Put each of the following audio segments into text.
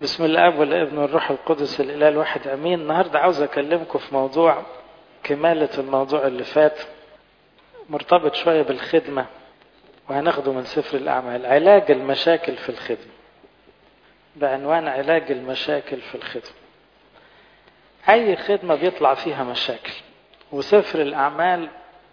بسم الاب والابن والروح القدس الاله الواحد امين النهارده عاوز اكلمكم في موضوع كمالة الموضوع اللي فات مرتبط شوية بالخدمة وهناخده من سفر الأعمال علاج المشاكل في الخدمة بعنوان علاج المشاكل في الخدمة أي خدمة بيطلع فيها مشاكل وسفر الأعمال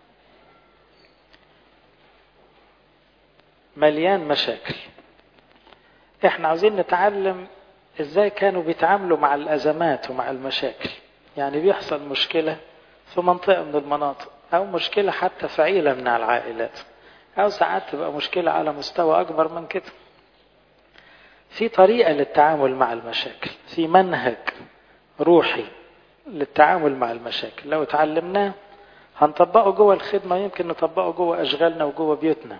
مليان مشاكل احنا عاوزين نتعلم ازاي كانوا بيتعاملوا مع الازمات ومع المشاكل يعني بيحصل مشكلة في منطقة من المناطق او مشكلة حتى في عيلة من العائلات او ساعات تبقى مشكلة على مستوى اكبر من كده في طريقة للتعامل مع المشاكل في منهج روحي للتعامل مع المشاكل لو اتعلمناه هنطبقه جوه الخدمة يمكن نطبقه جوه أشغالنا وجوه بيوتنا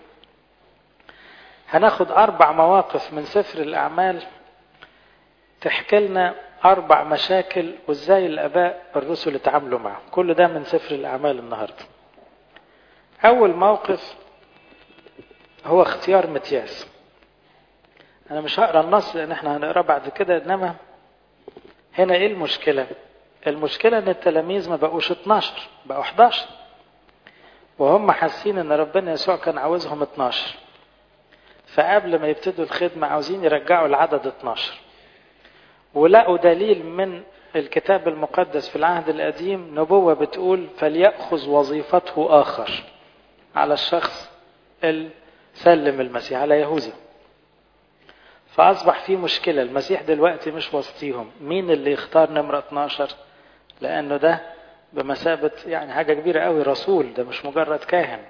هناخد أربع مواقف من سفر الأعمال تحكي لنا أربع مشاكل وإزاي الآباء الرسل اتعاملوا معهم كل ده من سفر الأعمال النهاردة أول موقف هو اختيار متياس أنا مش هقرا النص لأن احنا هنقراه بعد كده إنما هنا إيه المشكلة؟ المشكلة إن التلاميذ ما بقوش 12 بقوا 11 وهم حاسين إن ربنا يسوع كان عاوزهم 12 فقبل ما يبتدوا الخدمة عاوزين يرجعوا العدد 12 ولقوا دليل من الكتاب المقدس في العهد القديم نبوة بتقول فليأخذ وظيفته آخر على الشخص اللي سلم المسيح على يهوذا فأصبح في مشكلة المسيح دلوقتي مش وسطيهم مين اللي يختار نمرة 12 لأنه ده بمثابة يعني حاجة كبيرة قوي رسول ده مش مجرد كاهن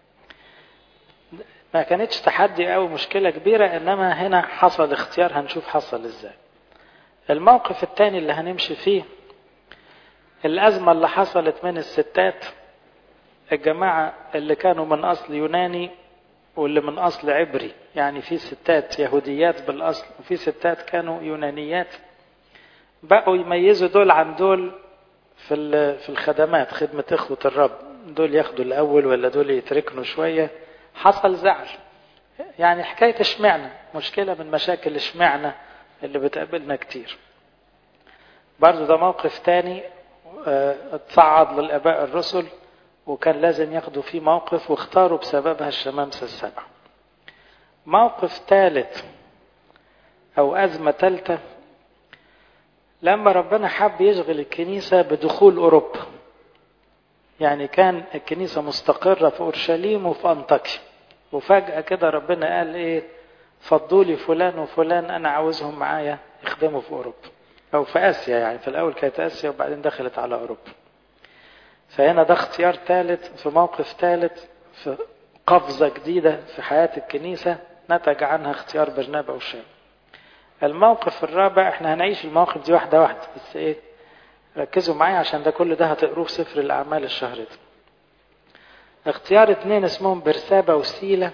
ما كانتش تحدي قوي مشكلة كبيرة إنما هنا حصل اختيار هنشوف حصل إزاي الموقف الثاني اللي هنمشي فيه الأزمة اللي حصلت من الستات الجماعة اللي كانوا من أصل يوناني واللي من أصل عبري يعني في ستات يهوديات بالأصل وفي ستات كانوا يونانيات بقوا يميزوا دول عن دول في في الخدمات خدمة إخوة الرب دول ياخدوا الأول ولا دول يتركنوا شوية حصل زعل يعني حكاية اشمعنى مشكلة من مشاكل اشمعنى اللي بتقابلنا كتير برضو ده موقف تاني اتصعد للآباء الرسل وكان لازم ياخدوا فيه موقف واختاروا بسببها الشمامسة السبع موقف ثالث أو أزمة ثالثة لما ربنا حب يشغل الكنيسة بدخول أوروبا يعني كان الكنيسة مستقرة في أورشليم وفي أنطاكيا وفجأة كده ربنا قال إيه فضوا لي فلان وفلان أنا عاوزهم معايا يخدموا في أوروبا أو في آسيا يعني في الأول كانت آسيا وبعدين دخلت على أوروبا فهنا ده اختيار ثالث في موقف ثالث في قفزة جديدة في حياة الكنيسة نتج عنها اختيار برنابا وشام الموقف الرابع احنا هنعيش المواقف دي واحدة واحدة بس ايه ركزوا معايا عشان ده كل ده هتقروه في سفر الأعمال الشهر ده اختيار اتنين اسمهم برسابة وسيلة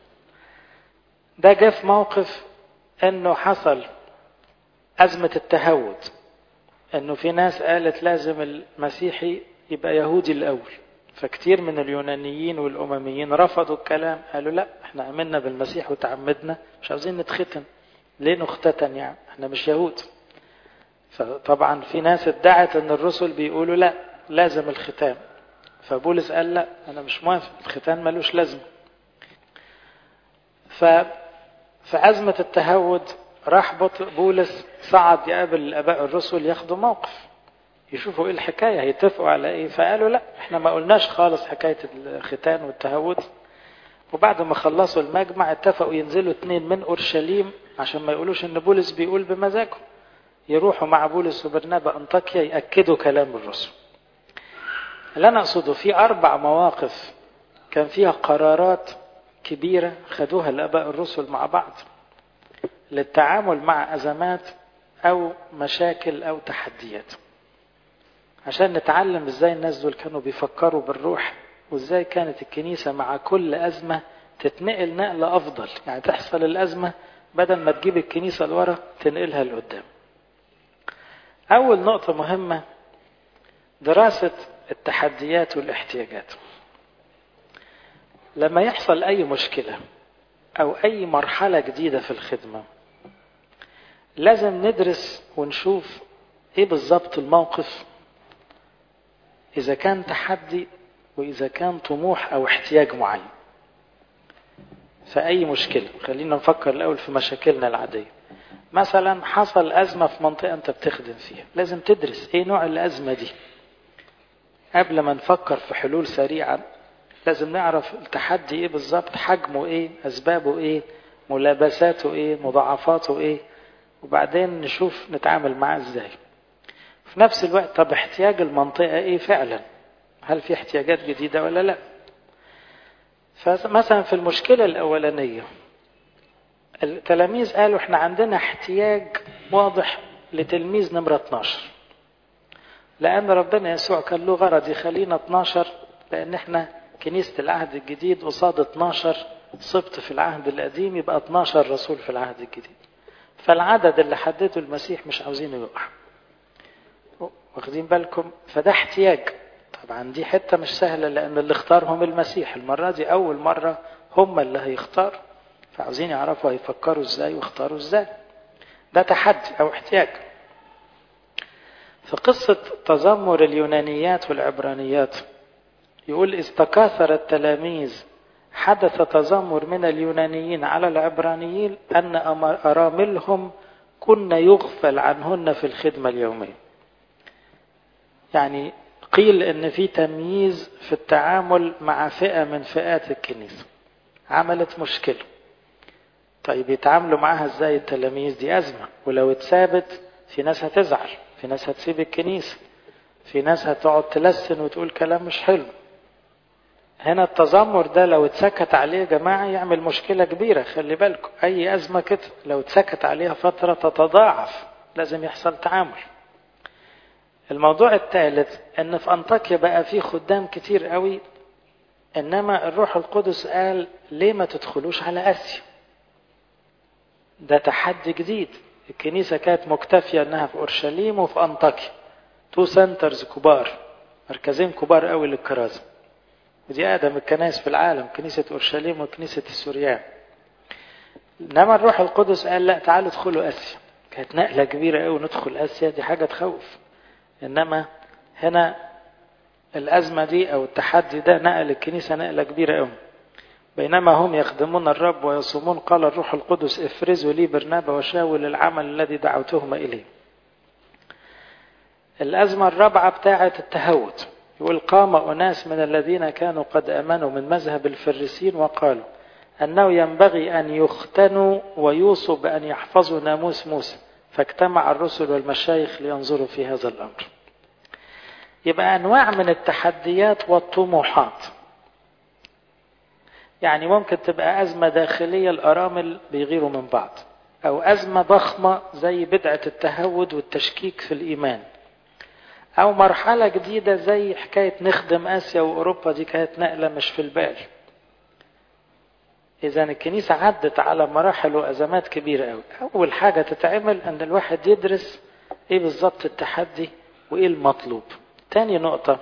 ده جه في موقف انه حصل أزمة التهود انه في ناس قالت لازم المسيحي يبقى يهودي الأول فكتير من اليونانيين والأمميين رفضوا الكلام قالوا لا احنا عملنا بالمسيح وتعمدنا مش عاوزين نتختن ليه نختتن يعني احنا مش يهود فطبعا في ناس ادعت ان الرسل بيقولوا لا لازم الختان فبولس قال لا انا مش موافق الختان ملوش لازمه ف في أزمة التهود راح بولس صعد يقابل الآباء الرسل ياخدوا موقف يشوفوا ايه الحكاية هيتفقوا على ايه فقالوا لا احنا ما قلناش خالص حكاية الختان والتهود وبعد ما خلصوا المجمع اتفقوا ينزلوا اتنين من اورشليم عشان ما يقولوش ان بولس بيقول بمزاجه يروحوا مع بولس وبرنابا انطاكيا ياكدوا كلام الرسل اللي انا اقصده في اربع مواقف كان فيها قرارات كبيره خدوها الاباء الرسل مع بعض للتعامل مع ازمات او مشاكل او تحديات عشان نتعلم ازاي الناس دول كانوا بيفكروا بالروح وازاي كانت الكنيسه مع كل ازمه تتنقل نقله افضل يعني تحصل الازمه بدل ما تجيب الكنيسه لورا تنقلها لقدام اول نقطه مهمه دراسه التحديات والاحتياجات لما يحصل اي مشكله او اي مرحله جديده في الخدمه لازم ندرس ونشوف ايه بالظبط الموقف اذا كان تحدي واذا كان طموح او احتياج معين فاي مشكله خلينا نفكر الاول في مشاكلنا العاديه مثلا حصل ازمه في منطقه انت بتخدم فيها لازم تدرس ايه نوع الازمه دي قبل ما نفكر في حلول سريعه لازم نعرف التحدي ايه بالظبط حجمه ايه اسبابه ايه ملابساته ايه مضاعفاته ايه وبعدين نشوف نتعامل معاه ازاي في نفس الوقت طب احتياج المنطقة ايه فعلا هل في احتياجات جديدة ولا لا فمثلا في المشكلة الأولانية التلاميذ قالوا احنا عندنا احتياج واضح لتلميذ نمرة 12 لأن ربنا يسوع كان له غرض يخلينا 12 لأن احنا كنيسة العهد الجديد قصاد 12 صبت في العهد القديم يبقى 12 رسول في العهد الجديد فالعدد اللي حدده المسيح مش عاوزينه يقع واخدين بالكم فده احتياج طبعا دي حتة مش سهلة لأن اللي اختارهم المسيح المرة دي أول مرة هم اللي هيختار فعاوزين يعرفوا هيفكروا ازاي واختاروا ازاي ده تحدي أو احتياج في قصة تذمر اليونانيات والعبرانيات يقول إذ تكاثر التلاميذ حدث تذمر من اليونانيين على العبرانيين أن أراملهم كن يغفل عنهن في الخدمة اليومية يعني قيل ان في تمييز في التعامل مع فئة من فئات الكنيسة عملت مشكلة طيب يتعاملوا معاها ازاي التلاميذ دي ازمة ولو اتثابت في ناس هتزعل في ناس هتسيب الكنيسة في ناس هتقعد تلسن وتقول كلام مش حلو هنا التذمر ده لو اتسكت عليه يا جماعة يعمل مشكلة كبيرة خلي بالكم أي أزمة كده لو اتسكت عليها فترة تتضاعف لازم يحصل تعامل الموضوع الثالث ان في انطاكيا بقى في خدام كتير قوي انما الروح القدس قال ليه ما تدخلوش على اسيا ده تحدي جديد الكنيسة كانت مكتفية انها في اورشليم وفي انطاكيا تو سنترز كبار مركزين كبار قوي للكرازة ودي اقدم الكنائس في العالم كنيسة اورشليم وكنيسة السوريان انما الروح القدس قال لا تعالوا ادخلوا اسيا كانت نقلة كبيرة قوي ندخل اسيا دي حاجة تخوف انما هنا الازمه دي او التحدي ده نقل الكنيسه نقله كبيره قوي بينما هم يخدمون الرب ويصومون قال الروح القدس افرزوا لي برنابا وشاول العمل الذي دعوتهما اليه الازمه الرابعه بتاعه التهود يقول قام اناس من الذين كانوا قد امنوا من مذهب الفريسين وقالوا انه ينبغي ان يختنوا ويوصوا بان يحفظوا ناموس موسى فاجتمع الرسل والمشايخ لينظروا في هذا الامر. يبقى انواع من التحديات والطموحات. يعني ممكن تبقى ازمه داخليه الارامل بيغيروا من بعض، او ازمه ضخمه زي بدعه التهود والتشكيك في الايمان. او مرحله جديده زي حكايه نخدم اسيا واوروبا دي كانت نقله مش في البال. إذا الكنيسة عدت على مراحل وأزمات كبيرة أوي. أول حاجة تتعمل أن الواحد يدرس إيه بالظبط التحدي وإيه المطلوب. تاني نقطة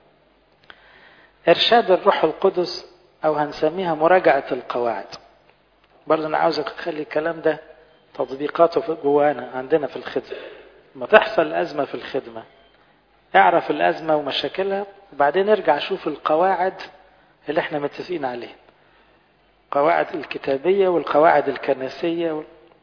إرشاد الروح القدس أو هنسميها مراجعة القواعد. برضه أنا عاوزك تخلي الكلام ده تطبيقاته في جوانا عندنا في الخدمة. لما تحصل أزمة في الخدمة اعرف الأزمة ومشاكلها وبعدين ارجع شوف القواعد اللي احنا متفقين عليها. القواعد الكتابية والقواعد الكنسية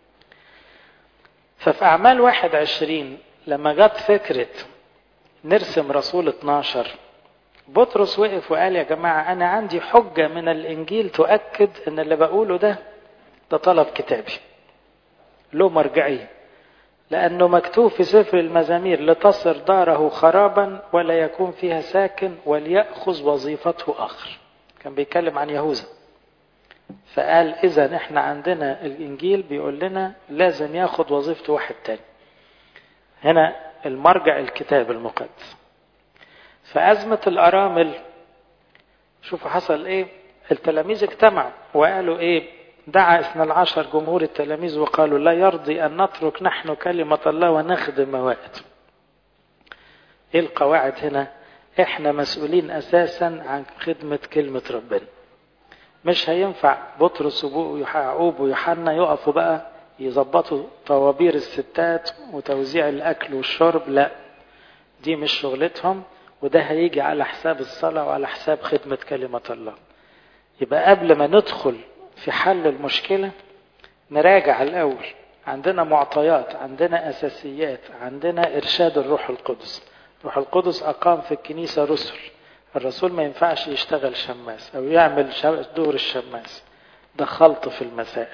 ففي أعمال واحد عشرين لما جت فكرة نرسم رسول 12 بطرس وقف وقال يا جماعة أنا عندي حجة من الإنجيل تؤكد أن اللي بقوله ده ده طلب كتابي له مرجعية لأنه مكتوب في سفر المزامير لتصر داره خرابا ولا يكون فيها ساكن وليأخذ وظيفته آخر كان بيتكلم عن يهوذا فقال إذا إحنا عندنا الإنجيل بيقول لنا لازم ياخد وظيفته واحد تاني هنا المرجع الكتاب المقدس فأزمة الأرامل شوفوا حصل إيه التلاميذ اجتمعوا وقالوا إيه دعا اثنى العشر جمهور التلاميذ وقالوا لا يرضي أن نترك نحن كلمة الله ونخدم موائد إيه القواعد هنا إحنا مسؤولين أساسا عن خدمة كلمة ربنا مش هينفع بطرس ويعقوب ويوحنا يقفوا بقى يظبطوا طوابير الستات وتوزيع الأكل والشرب لا دي مش شغلتهم وده هيجي على حساب الصلاة وعلى حساب خدمة كلمة الله يبقى قبل ما ندخل في حل المشكلة نراجع الأول عندنا معطيات عندنا أساسيات عندنا إرشاد الروح القدس الروح القدس أقام في الكنيسة رسل الرسول ما ينفعش يشتغل شماس أو يعمل دور الشماس ده خلط في المسائل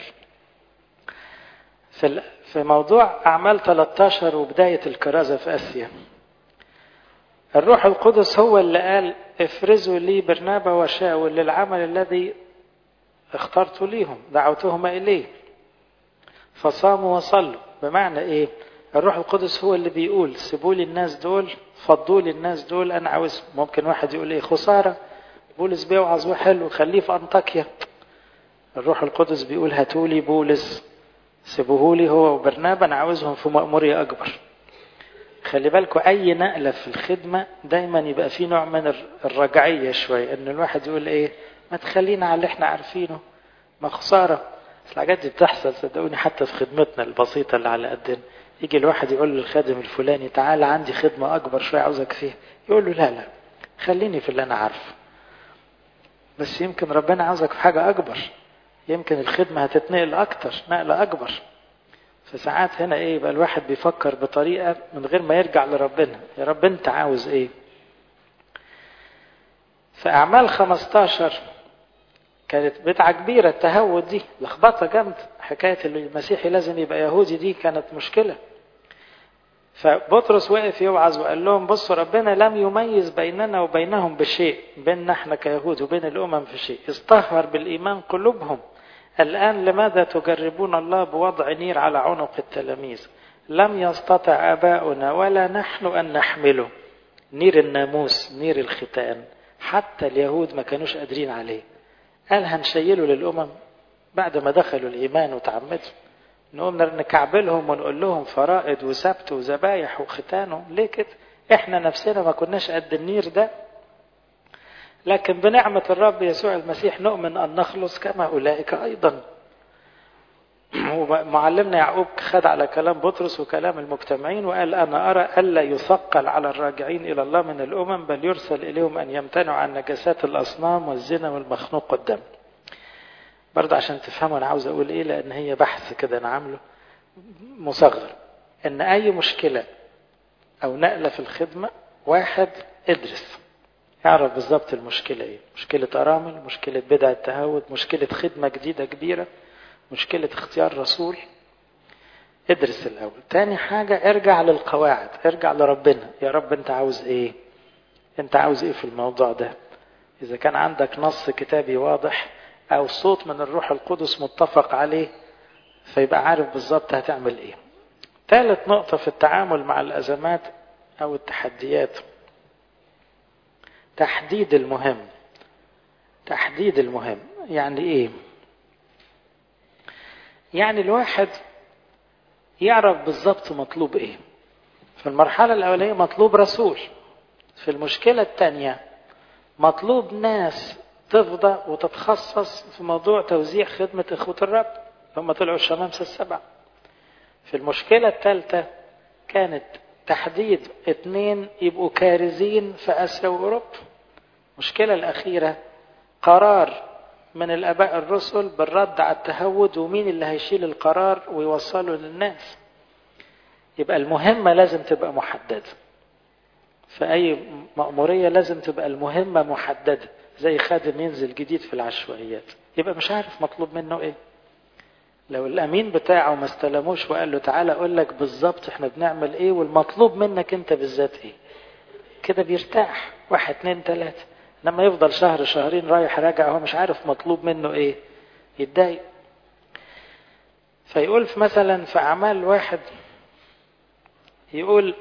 في في موضوع أعمال 13 وبداية الكرازة في آسيا الروح القدس هو اللي قال افرزوا لي برنابا وشاول للعمل الذي اخترت ليهم دعوتهما إليه فصاموا وصلوا بمعنى إيه الروح القدس هو اللي بيقول سيبوا لي الناس دول فضوا لي الناس دول أنا عاوزهم ممكن واحد يقول إيه خسارة بولس بيوعظ وحلو خليه في أنطاكيا الروح القدس بيقول هاتوا لي بولس سيبوه لي هو وبرنابا أنا عاوزهم في مأمورية أكبر خلي بالكم أي نقلة في الخدمة دايما يبقى في نوع من الرجعية شوية إن الواحد يقول إيه ما تخلينا على اللي إحنا عارفينه ما خسارة الحاجات دي بتحصل صدقوني حتى في خدمتنا البسيطة اللي على قدنا يجي الواحد يقول للخادم الفلاني تعالى عندي خدمة أكبر شوية عاوزك فيها يقول له لا لا خليني في اللي أنا عارفه بس يمكن ربنا عاوزك في حاجة أكبر يمكن الخدمة هتتنقل أكتر نقلة أكبر فساعات هنا إيه يبقى الواحد بيفكر بطريقة من غير ما يرجع لربنا يا رب أنت عاوز إيه في أعمال 15 كانت بدعة كبيرة التهود دي لخبطة جامدة حكاية المسيحي لازم يبقى يهودي دي كانت مشكلة فبطرس وقف يوعظ وقال لهم بصوا ربنا لم يميز بيننا وبينهم بشيء بيننا احنا كيهود وبين الأمم في شيء اصطهر بالإيمان قلوبهم الآن لماذا تجربون الله بوضع نير على عنق التلاميذ لم يستطع آباؤنا ولا نحن أن نحمله نير الناموس نير الختان حتى اليهود ما كانوش قادرين عليه قال هنشيله للأمم بعد ما دخلوا الإيمان وتعمدوا نقوم نكعبلهم ونقول لهم فرائض وسبت وذبايح وختانه ليه كده احنا نفسنا ما كناش قد النير ده لكن بنعمة الرب يسوع المسيح نؤمن أن نخلص كما أولئك أيضا ومعلمنا يعقوب خد على كلام بطرس وكلام المجتمعين وقال أنا أرى ألا يثقل على الراجعين إلى الله من الأمم بل يرسل إليهم أن يمتنعوا عن نجاسات الأصنام والزنا والمخنوق والدم برضه عشان تفهموا أنا عاوز أقول إيه لأن هي بحث كده أنا عامله مصغر إن أي مشكلة أو نقلة في الخدمة واحد ادرس اعرف بالظبط المشكلة إيه مشكلة أرامل مشكلة بدع التهود مشكلة خدمة جديدة كبيرة مشكلة اختيار رسول ادرس الأول تاني حاجة ارجع للقواعد ارجع لربنا يا رب انت عاوز ايه انت عاوز ايه في الموضوع ده اذا كان عندك نص كتابي واضح او صوت من الروح القدس متفق عليه فيبقى عارف بالظبط هتعمل ايه ثالث نقطة في التعامل مع الأزمات أو التحديات تحديد المهم تحديد المهم يعني ايه يعني الواحد يعرف بالظبط مطلوب ايه في المرحلة الأولية مطلوب رسول في المشكلة الثانية مطلوب ناس تفضى وتتخصص في موضوع توزيع خدمة إخوة الرب هم طلعوا الشمامسة السبع في المشكلة الثالثة كانت تحديد اثنين يبقوا كارزين في آسيا وأوروبا المشكلة الأخيرة قرار من الآباء الرسل بالرد على التهود ومين اللي هيشيل القرار ويوصله للناس يبقى المهمة لازم تبقى محددة في أي مأمورية لازم تبقى المهمة محددة زي خادم ينزل جديد في العشوائيات يبقى مش عارف مطلوب منه ايه لو الامين بتاعه ما استلموش وقال له تعالى اقول لك بالظبط احنا بنعمل ايه والمطلوب منك انت بالذات ايه كده بيرتاح واحد اتنين تلاتة لما يفضل شهر شهرين رايح راجع هو مش عارف مطلوب منه ايه يتضايق فيقول في مثلا في اعمال واحد يقول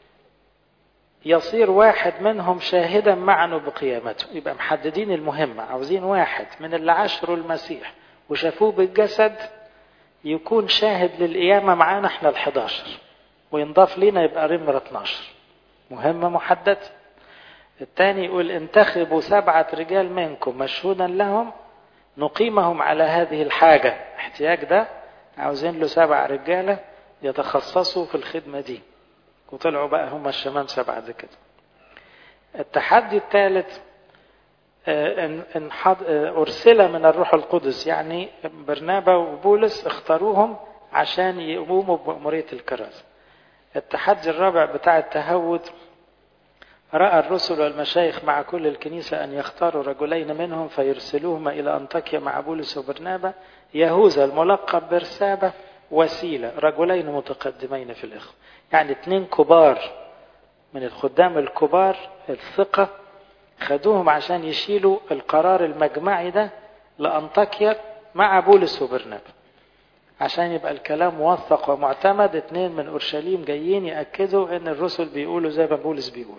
يصير واحد منهم شاهدا معنا بقيامته يبقى محددين المهمة عاوزين واحد من اللي عاشروا المسيح وشافوه بالجسد يكون شاهد للقيامة معانا احنا ال11 وينضاف لنا يبقى رمرة 12 مهمة محددة الثاني يقول انتخبوا سبعة رجال منكم مشهودا لهم نقيمهم على هذه الحاجة احتياج ده عاوزين له سبع رجالة يتخصصوا في الخدمة دي وطلعوا بقى هم الشمامسة بعد كده التحدي الثالث ان ارسل من الروح القدس يعني برنابا وبولس اختاروهم عشان يقوموا بمأمورية الكرازة التحدي الرابع بتاع التهود رأى الرسل والمشايخ مع كل الكنيسة أن يختاروا رجلين منهم فيرسلوهما إلى أنطاكيا مع بولس وبرنابا يهوذا الملقب برسابة وسيلة رجلين متقدمين في الإخوة يعني اثنين كبار من الخدام الكبار الثقة خدوهم عشان يشيلوا القرار المجمعي ده لأنطاكيا مع بولس وبرنابا عشان يبقى الكلام موثق ومعتمد اتنين من اورشليم جايين ياكدوا ان الرسل بيقولوا زي ما بولس بيقول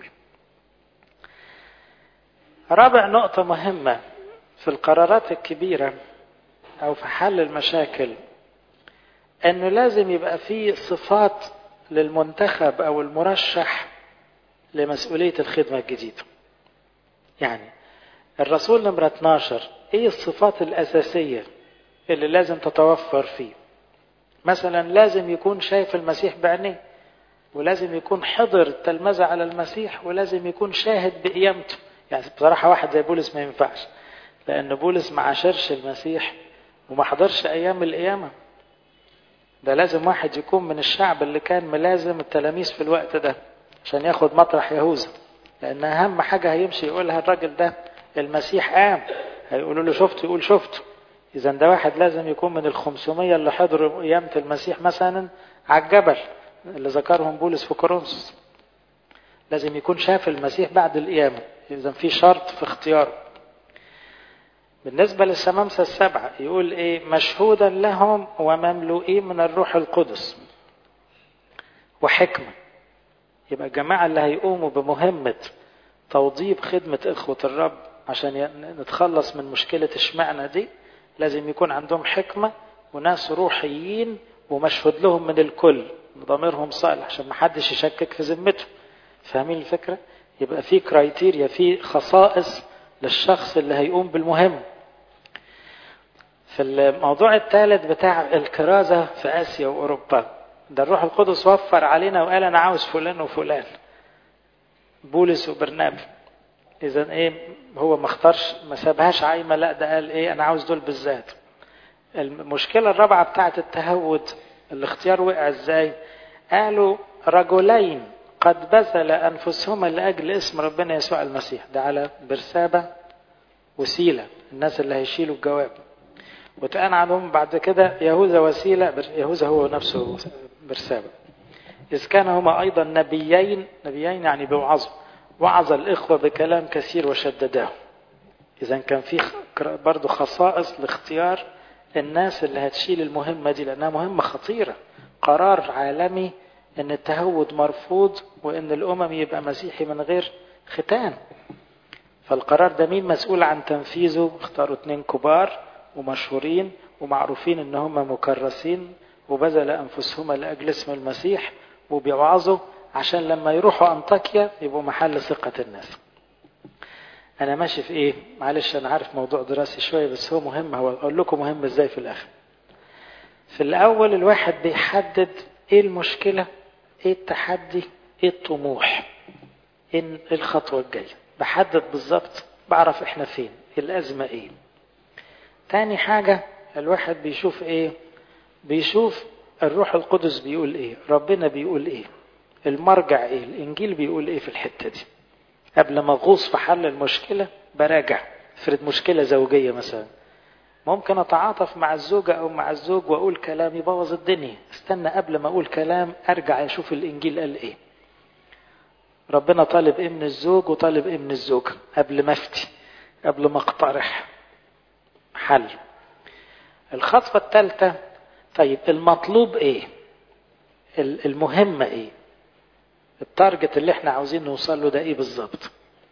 رابع نقطة مهمة في القرارات الكبيرة او في حل المشاكل انه لازم يبقى في صفات للمنتخب او المرشح لمسؤولية الخدمة الجديدة يعني الرسول نمرة 12 ايه الصفات الاساسية اللي لازم تتوفر فيه مثلا لازم يكون شايف المسيح بعينيه ولازم يكون حضر التلمذة على المسيح ولازم يكون شاهد بقيامته يعني بصراحة واحد زي بولس ما ينفعش لأن بولس ما عاشرش المسيح وما حضرش أيام القيامة ده لازم واحد يكون من الشعب اللي كان ملازم التلاميذ في الوقت ده عشان ياخد مطرح يهوذا لأن أهم حاجة هيمشي يقولها الراجل ده المسيح قام هيقولوا له شفته يقول شفته إذا ده واحد لازم يكون من الخمسمية اللي حضروا قيامة المسيح مثلا على الجبل اللي ذكرهم بولس في كورنثوس لازم يكون شاف المسيح بعد القيامة إذا في شرط في اختياره بالنسبة للشمامسة السبعة يقول إيه مشهودا لهم ومملوئين من الروح القدس وحكمة يبقى الجماعة اللي هيقوموا بمهمة توضيب خدمة إخوة الرب عشان نتخلص من مشكلة اشمعنى دي لازم يكون عندهم حكمة وناس روحيين ومشهود لهم من الكل ضميرهم صالح عشان ما حدش يشكك في ذمته فاهمين الفكرة يبقى في كرايتيريا في خصائص للشخص اللي هيقوم بالمهم في الموضوع الثالث بتاع الكرازة في آسيا وأوروبا ده الروح القدس وفر علينا وقال أنا عاوز فلان وفلان بولس وبرنابا إذا إيه هو ما اختارش ما سابهاش عايمة لا ده قال إيه أنا عاوز دول بالذات المشكلة الرابعة بتاعت التهود الاختيار وقع إزاي قالوا رجلين قد بذل أنفسهما لأجل اسم ربنا يسوع المسيح ده على برسابة وسيلة الناس اللي هيشيلوا الجواب وتقال عنهم بعد كده يهوذا وسيلة يهوذا هو نفسه برسابة إذ كان هما أيضا نبيين نبيين يعني بوعظوا وعظ الإخوة بكلام كثير وشدداه إذا كان في برضه خصائص لاختيار الناس اللي هتشيل المهمة دي لأنها مهمة خطيرة قرار عالمي ان التهود مرفوض وان الامم يبقى مسيحي من غير ختان فالقرار ده مين مسؤول عن تنفيذه اختاروا اتنين كبار ومشهورين ومعروفين ان هم مكرسين وبذل انفسهما لاجل اسم المسيح وبيوعظوا عشان لما يروحوا انطاكيا يبقوا محل ثقة الناس انا ماشي في ايه معلش انا عارف موضوع دراسي شوية بس هو مهم هو اقول لكم مهم ازاي في الاخر في الاول الواحد بيحدد ايه المشكلة ايه التحدي ايه الطموح ايه الخطوة الجاية بحدد بالظبط بعرف احنا فين الازمة ايه تاني حاجة الواحد بيشوف ايه بيشوف الروح القدس بيقول ايه ربنا بيقول ايه المرجع ايه الانجيل بيقول ايه في الحتة دي قبل ما اغوص في حل المشكلة براجع افرض مشكلة زوجية مثلا ممكن اتعاطف مع الزوجة او مع الزوج واقول كلام يبوظ الدنيا استنى قبل ما اقول كلام ارجع اشوف الانجيل قال ايه ربنا طالب ايه من الزوج وطالب ايه من الزوجة قبل ما افتي قبل ما اقترح حل الخطوة الثالثة طيب المطلوب ايه المهمة ايه التارجت اللي احنا عاوزين نوصل له ده ايه بالظبط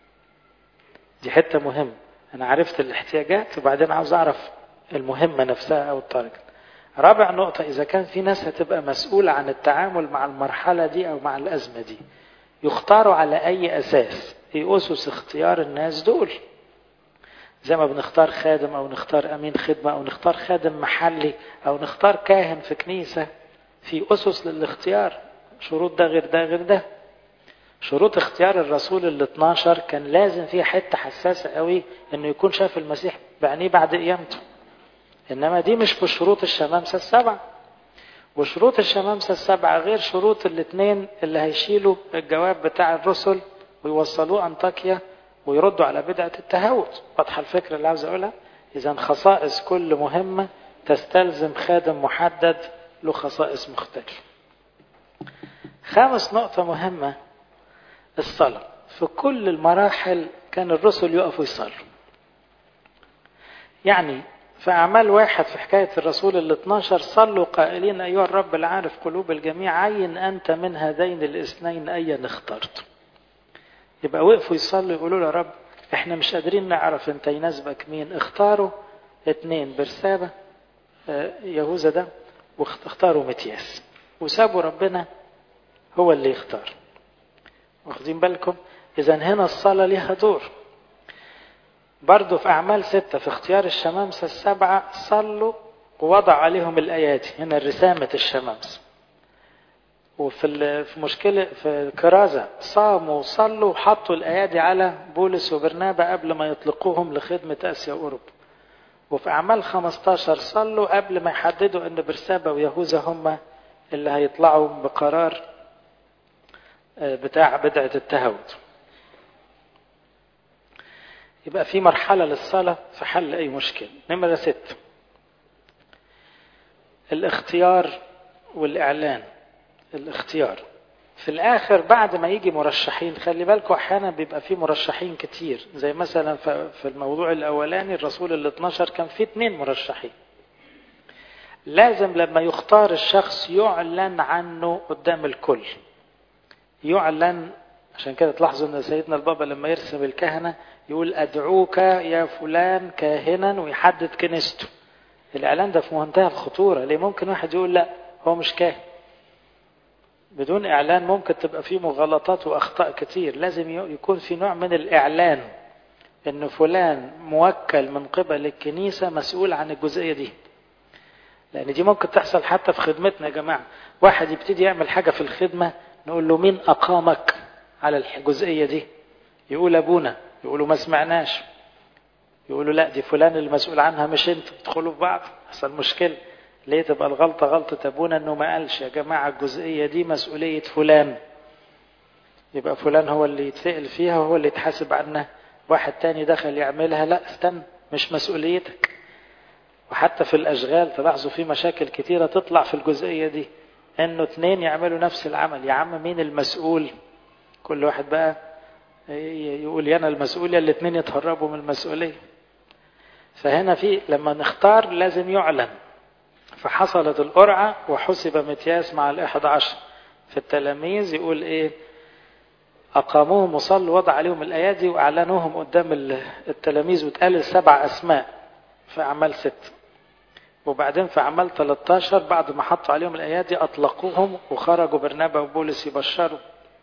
دي حتة مهمة انا عرفت الاحتياجات وبعدين عاوز اعرف المهمة نفسها او التارجت رابع نقطة اذا كان في ناس هتبقى مسؤولة عن التعامل مع المرحلة دي او مع الازمة دي يختاروا على اي اساس ايه اسس اختيار الناس دول زي ما بنختار خادم او نختار امين خدمة او نختار خادم محلي او نختار كاهن في كنيسة في اسس للاختيار شروط ده غير ده غير ده شروط اختيار الرسول ال 12 كان لازم فيها حتة حساسة قوي انه يكون شاف المسيح بعينيه بعد قيامته انما دي مش في شروط الشمامسة السبعة وشروط الشمامسة السبعة غير شروط الاثنين اللي هيشيلوا الجواب بتاع الرسل ويوصلوه أنطاكيا ويردوا على بدعة التهاوت واضحة الفكرة اللي عاوز أقولها إذا خصائص كل مهمة تستلزم خادم محدد له خصائص مختلفة خامس نقطة مهمة الصلاة في كل المراحل كان الرسل يقفوا يصلوا يعني في أعمال واحد في حكاية الرسول ال 12 صلوا قائلين أيها الرب العارف قلوب الجميع عين أنت من هذين الاثنين أيا اخترت يبقى وقفوا يصلوا يقولوا له يا رب احنا مش قادرين نعرف انت يناسبك مين اختاروا اتنين برسابة يهوذا ده واختاروا متياس وسابوا ربنا هو اللي يختار واخدين بالكم اذا هنا الصلاة ليها دور برضه في أعمال ستة في اختيار الشمامسة السبعة صلوا ووضع عليهم الأيادي هنا رسامة الشمامسة وفي في مشكلة في الكرازة صاموا وصلوا وحطوا الأيادي على بولس وبرنابا قبل ما يطلقوهم لخدمة آسيا وأوروبا وفي أعمال 15 صلوا قبل ما يحددوا أن برسابا ويهوذا هم اللي هيطلعوا بقرار بتاع بدعة التهاوت يبقى في مرحلة للصلاة في حل أي مشكلة نمرة ست الاختيار والإعلان الاختيار في الآخر بعد ما يجي مرشحين خلي بالكم أحيانا بيبقى في مرشحين كتير زي مثلا في الموضوع الأولاني الرسول ال 12 كان في اتنين مرشحين لازم لما يختار الشخص يعلن عنه قدام الكل يعلن عشان كده تلاحظوا ان سيدنا البابا لما يرسم الكهنه يقول ادعوك يا فلان كاهنا ويحدد كنيسته الاعلان ده في منتهى الخطوره ليه ممكن واحد يقول لا هو مش كاهن بدون اعلان ممكن تبقى فيه مغالطات واخطاء كتير لازم يكون في نوع من الاعلان ان فلان موكل من قبل الكنيسه مسؤول عن الجزئيه دي لان دي ممكن تحصل حتى في خدمتنا يا جماعه واحد يبتدي يعمل حاجه في الخدمه نقول له مين اقامك على الجزئيه دي يقول ابونا يقولوا ما سمعناش يقولوا لا دي فلان المسؤول عنها مش انت تدخلوا في بعض حصل مشكله ليه تبقى الغلطه غلطه ابونا انه ما قالش يا جماعه الجزئيه دي مسؤوليه فلان يبقى فلان هو اللي يتسال فيها وهو اللي يتحاسب عنها واحد تاني دخل يعملها لا استنى مش مسؤوليتك وحتى في الاشغال تلاحظوا في مشاكل كتيره تطلع في الجزئيه دي انه اتنين يعملوا نفس العمل يا عم مين المسؤول كل واحد بقى يقول انا المسؤول يا الاثنين يتهربوا من المسؤوليه فهنا في لما نختار لازم يعلن فحصلت القرعة وحسب متياس مع الأحد عشر في التلاميذ يقول إيه أقاموهم وصلوا وضع عليهم الأيادي وأعلنوهم قدام التلاميذ واتقال السبع أسماء في أعمال ست وبعدين في أعمال 13 بعد ما حطوا عليهم الأيادي أطلقوهم وخرجوا برنابا وبولس يبشروا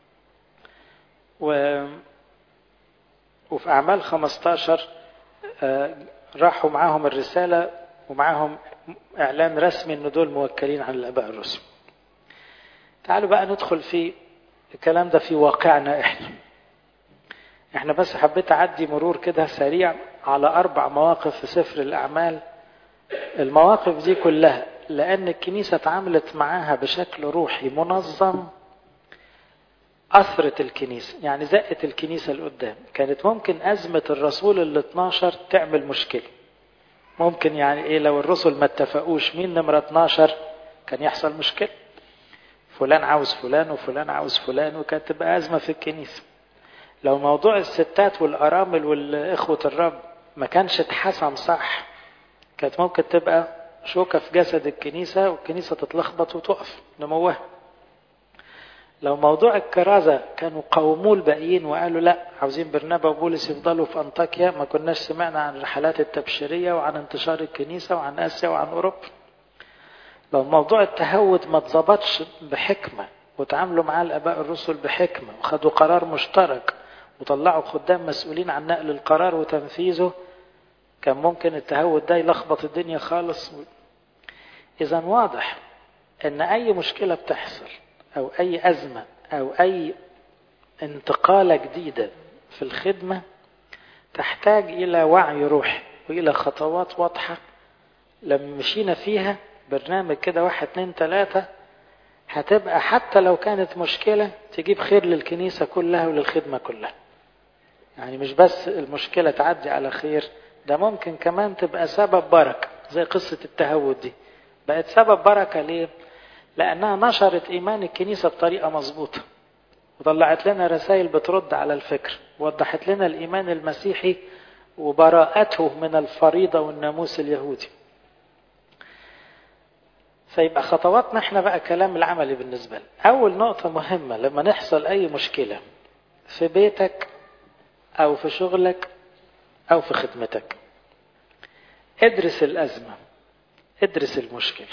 و... وفي أعمال 15 راحوا معاهم الرسالة ومعاهم إعلان رسمي إن دول موكلين عن الآباء الرسل. تعالوا بقى ندخل في الكلام ده في واقعنا إحنا. إحنا بس حبيت أعدي مرور كده سريع على أربع مواقف في سفر الأعمال. المواقف دي كلها لأن الكنيسة اتعاملت معاها بشكل روحي منظم أثرت الكنيسة يعني زقت الكنيسة لقدام كانت ممكن أزمة الرسول ال 12 تعمل مشكلة ممكن يعني إيه لو الرسل ما اتفقوش مين نمرة 12 كان يحصل مشكلة فلان عاوز فلان وفلان عاوز فلان وكانت تبقى أزمة في الكنيسة لو موضوع الستات والأرامل والإخوة الرب ما كانش اتحسم صح كانت ممكن تبقى شوكة في جسد الكنيسة والكنيسة تتلخبط وتقف نموها لو موضوع الكرازة كانوا قوموا الباقيين وقالوا لا عاوزين برنابا وبولس يفضلوا في أنطاكيا ما كناش سمعنا عن الرحلات التبشيرية وعن انتشار الكنيسة وعن آسيا وعن أوروبا لو موضوع التهود ما اتظبطش بحكمة وتعاملوا معاه الآباء الرسل بحكمة وخدوا قرار مشترك وطلعوا خدام مسؤولين عن نقل القرار وتنفيذه كان ممكن التهود ده يلخبط الدنيا خالص اذا واضح ان اي مشكلة بتحصل او اي ازمة او اي انتقالة جديدة في الخدمة تحتاج الى وعي روحي والى خطوات واضحة لما مشينا فيها برنامج كده واحد اتنين تلاتة هتبقى حتى لو كانت مشكلة تجيب خير للكنيسة كلها وللخدمة كلها يعني مش بس المشكلة تعدي على خير ده ممكن كمان تبقى سبب بركة زي قصة التهود دي بقت سبب بركة ليه لأنها نشرت إيمان الكنيسة بطريقة مظبوطة وطلعت لنا رسائل بترد على الفكر وضحت لنا الإيمان المسيحي وبراءته من الفريضة والناموس اليهودي فيبقى خطواتنا احنا بقى كلام العملي بالنسبة لنا أول نقطة مهمة لما نحصل أي مشكلة في بيتك أو في شغلك أو في خدمتك ادرس الأزمة ادرس المشكلة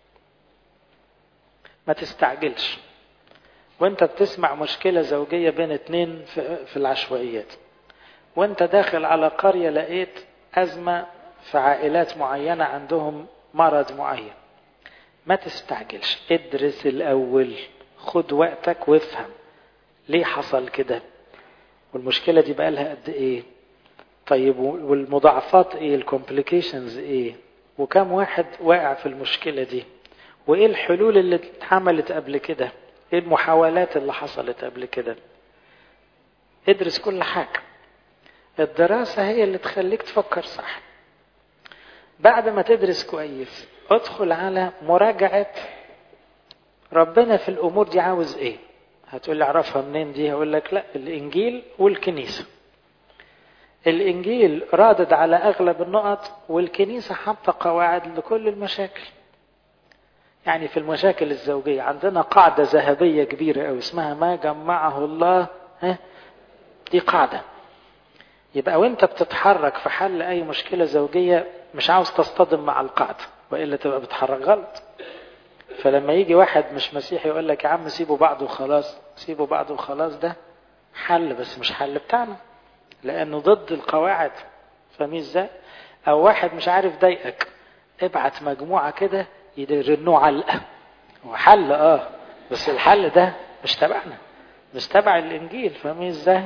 ما تستعجلش وانت بتسمع مشكلة زوجية بين اتنين في العشوائيات وانت داخل على قرية لقيت أزمة في عائلات معينة عندهم مرض معين ما تستعجلش ادرس الأول خد وقتك وافهم ليه حصل كده والمشكلة دي بقى لها قد ايه طيب والمضاعفات ايه الكومبليكيشنز ايه وكم واحد واقع في المشكلة دي وايه الحلول اللي اتعملت قبل كده ايه المحاولات اللي حصلت قبل كده ادرس كل حاجة الدراسة هي اللي تخليك تفكر صح بعد ما تدرس كويس ادخل على مراجعة ربنا في الأمور دي عاوز ايه هتقول لي اعرفها منين دي هقول لك لا الإنجيل والكنيسة الإنجيل رادد على أغلب النقط والكنيسة حاطة قواعد لكل المشاكل يعني في المشاكل الزوجية عندنا قاعدة ذهبية كبيرة أو اسمها ما جمعه الله ها دي قاعدة يبقى وانت بتتحرك في حل أي مشكلة زوجية مش عاوز تصطدم مع القاعدة وإلا تبقى بتحرك غلط فلما يجي واحد مش مسيحي يقول لك يا عم سيبوا بعض وخلاص سيبوا بعض وخلاص ده حل بس مش حل بتاعنا لأنه ضد القواعد فاهمين ازاي؟ أو واحد مش عارف ضايقك ابعت مجموعة كده يرنوه علقة هو حل اه بس الحل ده مش تبعنا مش تبع الإنجيل فاهمين ازاي؟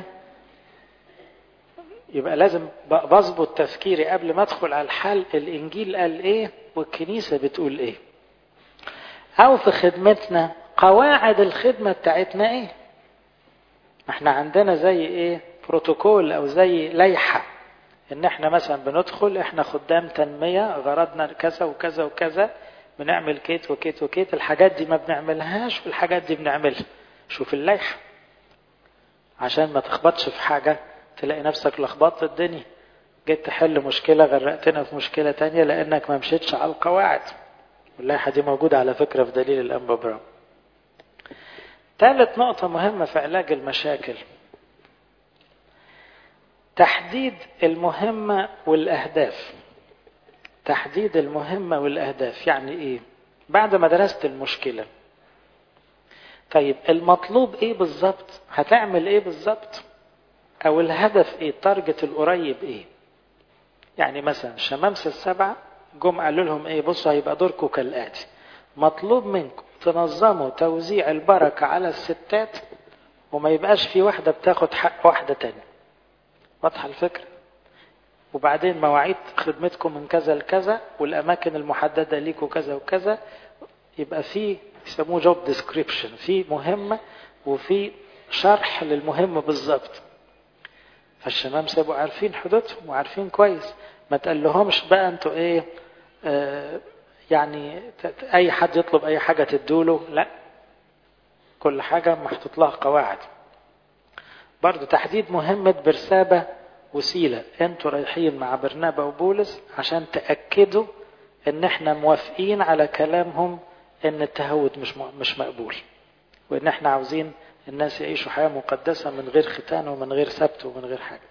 يبقى لازم بظبط تفكيري قبل ما ادخل على الحل الانجيل قال ايه والكنيسه بتقول ايه او في خدمتنا قواعد الخدمه بتاعتنا ايه احنا عندنا زي ايه بروتوكول او زي لائحه ان احنا مثلا بندخل احنا خدام تنميه غرضنا كذا وكذا وكذا بنعمل كيت وكيت وكيت الحاجات دي ما بنعملهاش والحاجات دي بنعملها شوف اللائحه عشان ما تخبطش في حاجه تلاقي نفسك لخبطت الدنيا جيت تحل مشكلة غرقتنا في مشكلة تانية لأنك ما مشيتش على القواعد واللائحة دي موجودة على فكرة في دليل الأنبا برام ثالث نقطة مهمة في علاج المشاكل تحديد المهمة والأهداف تحديد المهمة والأهداف يعني إيه بعد ما درست المشكلة طيب المطلوب إيه بالظبط هتعمل إيه بالظبط او الهدف ايه التارجت القريب ايه يعني مثلا الشمامسة السبعة جم قالوا لهم ايه بصوا هيبقى دوركم كالاتي مطلوب منكم تنظموا توزيع البركة على الستات وما يبقاش في واحدة بتاخد حق واحدة تانية واضحة الفكرة وبعدين مواعيد خدمتكم من كذا لكذا والأماكن المحددة ليكوا كذا وكذا يبقى في يسموه جوب ديسكريبشن في مهمة وفي شرح للمهمة بالظبط فالشمام سابوا عارفين حدودهم وعارفين كويس ما تقول لهمش بقى انتوا ايه آه يعني اي حد يطلب اي حاجة تدوله لا كل حاجة محطوط لها قواعد برضو تحديد مهمة برسابة وسيلة انتوا رايحين مع برنابا وبولس عشان تأكدوا ان احنا موافقين على كلامهم ان التهود مش مش مقبول وان احنا عاوزين الناس يعيشوا حياة مقدسة من غير ختان ومن غير سبت ومن غير حاجة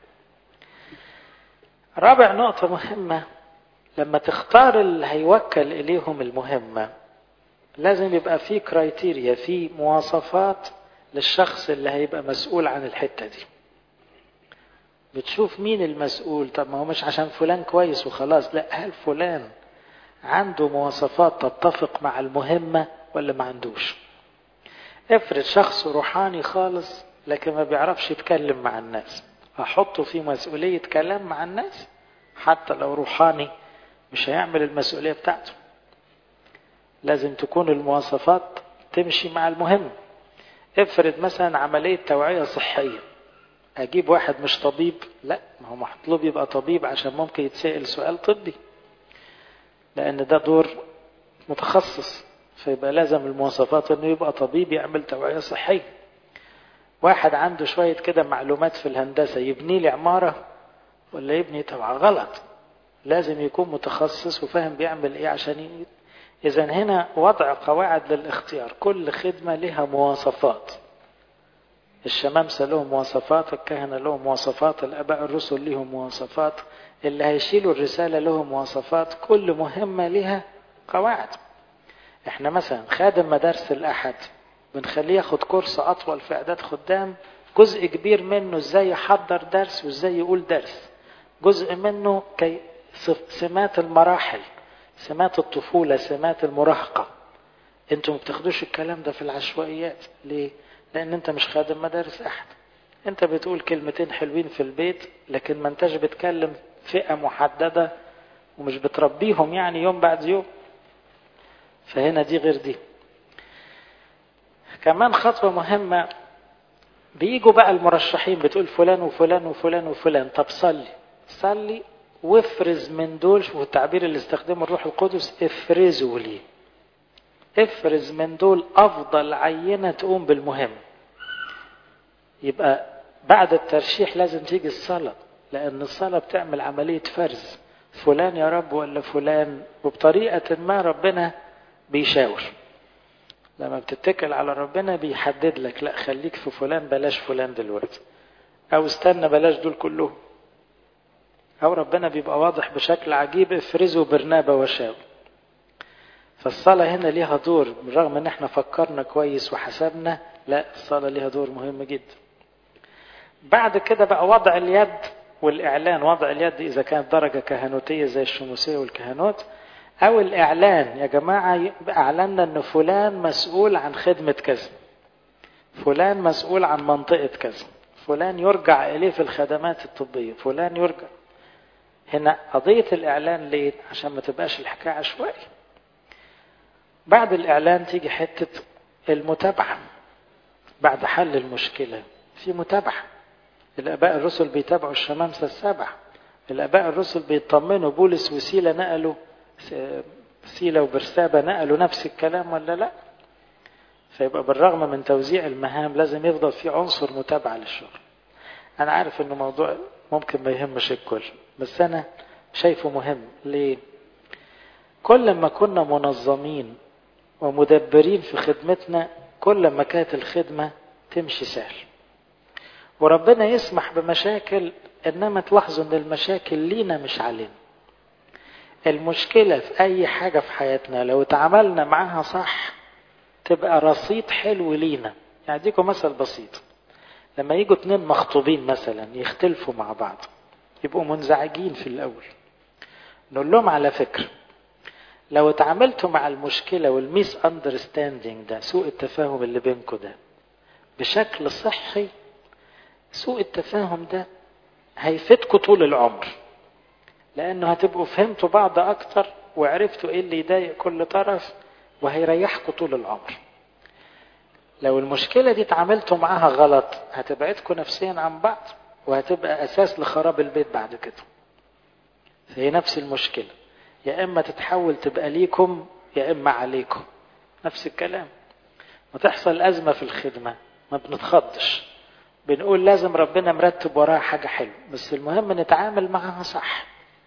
رابع نقطة مهمة لما تختار اللي هيوكل إليهم المهمة لازم يبقى في كرايتيريا في مواصفات للشخص اللي هيبقى مسؤول عن الحتة دي بتشوف مين المسؤول طب ما هو مش عشان فلان كويس وخلاص لا هل فلان عنده مواصفات تتفق مع المهمة ولا ما عندوش افرض شخص روحاني خالص لكن ما بيعرفش يتكلم مع الناس احطه في مسؤولية كلام مع الناس حتى لو روحاني مش هيعمل المسؤولية بتاعته لازم تكون المواصفات تمشي مع المهم افرض مثلا عملية توعية صحية اجيب واحد مش طبيب لا ما هو مطلوب يبقى طبيب عشان ممكن يتسأل سؤال طبي لان ده دور متخصص فيبقى لازم المواصفات انه يبقى طبيب يعمل توعية صحية واحد عنده شوية كده معلومات في الهندسة يبني لي عمارة ولا يبني طبعا غلط لازم يكون متخصص وفاهم بيعمل ايه عشان ي... اذا هنا وضع قواعد للاختيار كل خدمة لها مواصفات الشمامسة لهم مواصفات الكهنة لهم مواصفات الآباء الرسل لهم مواصفات اللي هيشيلوا الرسالة لهم مواصفات كل مهمة لها قواعد احنا مثلا خادم مدارس الأحد بنخليه ياخد كورس أطول في إعداد خدام جزء كبير منه ازاي يحضر درس وازاي يقول درس جزء منه كي سمات المراحل سمات الطفولة سمات المراهقة انتوا ما بتاخدوش الكلام ده في العشوائيات ليه لان انت مش خادم مدارس احد انت بتقول كلمتين حلوين في البيت لكن ما انتش بتكلم فئة محددة ومش بتربيهم يعني يوم بعد يوم فهنا دي غير دي كمان خطوة مهمة بيجوا بقى المرشحين بتقول فلان وفلان وفلان وفلان طب صلي صلي وافرز من دول شوفوا التعبير اللي استخدمه الروح القدس افرزوا لي افرز من دول افضل عينه تقوم بالمهم يبقى بعد الترشيح لازم تيجي الصلاه لان الصلاه بتعمل عمليه فرز فلان يا رب ولا فلان وبطريقه ما ربنا بيشاور لما بتتكل على ربنا بيحدد لك لا خليك في فلان بلاش فلان دلوقتي او استنى بلاش دول كلهم او ربنا بيبقى واضح بشكل عجيب افرزوا برنابا وشاو فالصلاة هنا ليها دور بالرغم ان احنا فكرنا كويس وحسبنا لا الصلاة ليها دور مهم جدا بعد كده بقى وضع اليد والإعلان وضع اليد إذا كانت درجة كهنوتية زي الشموسية والكهنوت أو الإعلان يا جماعة أعلنا أن فلان مسؤول عن خدمة كذا فلان مسؤول عن منطقة كذا فلان يرجع إليه في الخدمات الطبية فلان يرجع هنا قضية الإعلان ليه؟ عشان ما تبقاش الحكاية عشوائي بعد الإعلان تيجي حتة المتابعة بعد حل المشكلة في متابعة الآباء الرسل بيتابعوا الشمامسة السبع الآباء الرسل بيطمنوا بولس وسيلة نقلوا سيلة وبرسابة نقلوا نفس الكلام ولا لا فيبقى بالرغم من توزيع المهام لازم يفضل في عنصر متابعة للشغل أنا عارف إنه موضوع ممكن ما يهمش الكل بس أنا شايفه مهم ليه كل ما كنا منظمين ومدبرين في خدمتنا كل ما كانت الخدمة تمشي سهل وربنا يسمح بمشاكل انما تلاحظوا ان المشاكل لينا مش علينا المشكلة في اي حاجة في حياتنا لو اتعاملنا معاها صح تبقى رصيد حلو لينا يعني اديكم مثل بسيط لما يجوا اتنين مخطوبين مثلا يختلفوا مع بعض يبقوا منزعجين في الاول نقول لهم على فكره لو اتعاملتوا مع المشكله والميس اندرستاندينج ده سوء التفاهم اللي بينكم ده بشكل صحي سوء التفاهم ده هيفيدكم طول العمر لانه هتبقوا فهمتوا بعض اكتر وعرفتوا ايه اللي يضايق كل طرف وهيريحكم طول العمر لو المشكلة دي اتعاملتوا معاها غلط هتبعدكم نفسيا عن بعض وهتبقى اساس لخراب البيت بعد كده هي نفس المشكلة يا اما تتحول تبقى ليكم يا اما عليكم نفس الكلام وتحصل ازمة في الخدمة ما بنتخضش بنقول لازم ربنا مرتب وراها حاجة حلوة بس المهم نتعامل معاها صح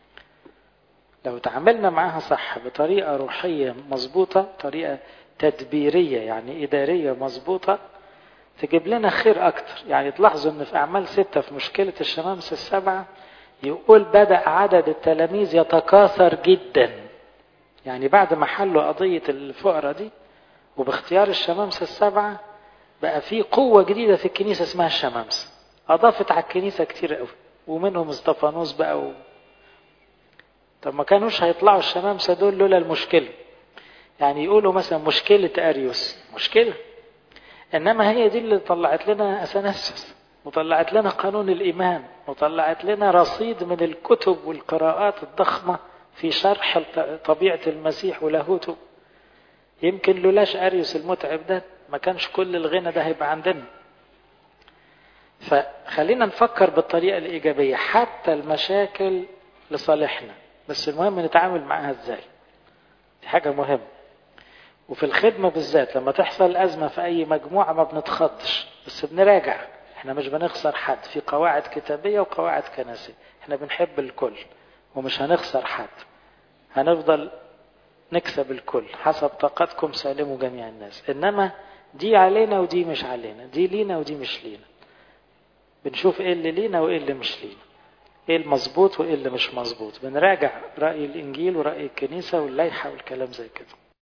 لو تعاملنا معاها صح بطريقة روحية مظبوطة طريقة تدبيرية يعني إدارية مظبوطة تجيب لنا خير أكتر يعني تلاحظوا أن في أعمال ستة في مشكلة الشمامسة السبعة يقول بدأ عدد التلاميذ يتكاثر جدا يعني بعد ما حلوا قضية الفقرة دي وباختيار الشمامسة السبعة بقى في قوة جديدة في الكنيسة اسمها الشمامسة أضافت على الكنيسة كتير قوي ومنهم استفانوس بقى و... طب ما كانوش هيطلعوا الشمامسة دول لولا المشكلة يعني يقولوا مثلا مشكلة أريوس مشكلة إنما هي دي اللي طلعت لنا أثناسيوس وطلعت لنا قانون الإيمان وطلعت لنا رصيد من الكتب والقراءات الضخمة في شرح طبيعة المسيح ولاهوته يمكن لولاش أريوس المتعب ده ما كانش كل الغنى ده هيبقى عندنا فخلينا نفكر بالطريقة الإيجابية حتى المشاكل لصالحنا بس المهم نتعامل معاها ازاي دي حاجة مهمة وفي الخدمة بالذات لما تحصل أزمة في أي مجموعة ما بنتخضش بس بنراجع احنا مش بنخسر حد في قواعد كتابية وقواعد كنسية احنا بنحب الكل ومش هنخسر حد هنفضل نكسب الكل حسب طاقتكم سالموا جميع الناس انما دي علينا ودي مش علينا دي لينا ودي مش لينا بنشوف ايه اللي لينا وايه اللي مش لينا ايه المظبوط وايه اللي مش مظبوط بنراجع رأي الانجيل ورأي الكنيسة واللائحة والكلام زي كده